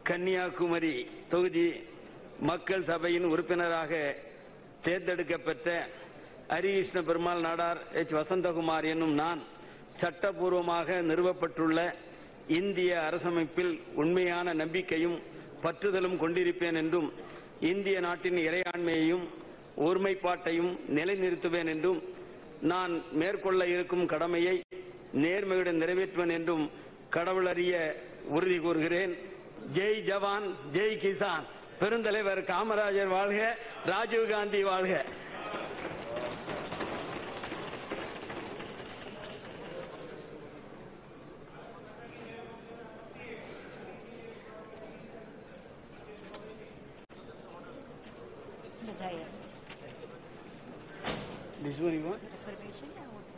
கன்னியாகுமரி தொகுதி மக்கள் சபையின் உறுப்பினராக தேர்ந்தெடுக்கப்பட்ட ஹரிகிருஷ்ண பெருமாள் நாடார் எச் வசந்தகுமார் என்னும் நான் சட்டபூர்வமாக நிறுவப்பட்டுள்ள இந்திய அரசமைப்பில் உண்மையான நம்பிக்கையும் பற்றுதலும் கொண்டிருப்பேன் என்றும் இந்திய நாட்டின் இறையாண்மையையும் ஒருமைப்பாட்டையும் நிலைநிறுத்துவேன் என்றும் நான் மேற்கொள்ள இருக்கும் கடமையை நேர்மையுடன் நிறைவேற்றுவேன் என்றும் கடவுளறிய உறுதி கூறுகிறேன் ஜெய் ஜவான் ஜெய் கிசான் பெருந்தலைவர் காமராஜர் வாழ்க ராஜீவ்காந்தி வாழ்க बधाई This one you want? Reservation या वो